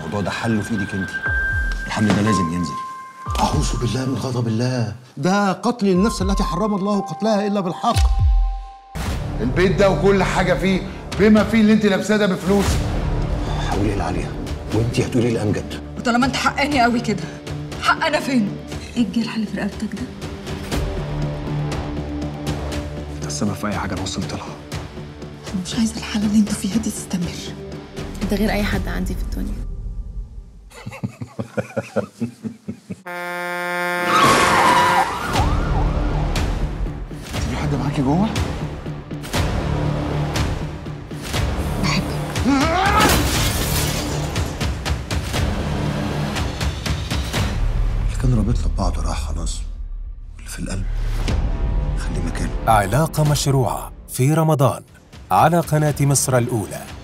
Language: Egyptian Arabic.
الموضوع ده حله في ايدك انت الحمل ده لازم ينزل أعوذ بالله من غضب الله ده قتل النفس التي حرم الله قتلها إلا بالحق البيت ده وكل حاجه فيه بما فيه اللي انت لابساه ده بفلوس حولي لعليا وانت هتقولي لأمجد وطالما انت حقاني قوي كده حق انا فين؟ ايه الجرح اللي في رقبتك ده؟ انت السبب في اي حاجه انا وصلت لها انا مش عايزه الحاله اللي انتوا فيها دي تستمر انت غير اي حد عندي في الدنيا في حد معاكي جوه اللي كان رابطنا ببعض راح خلاص اللي في القلب خليه مكانه علاقة مشروعة في رمضان على قناة مصر الأولى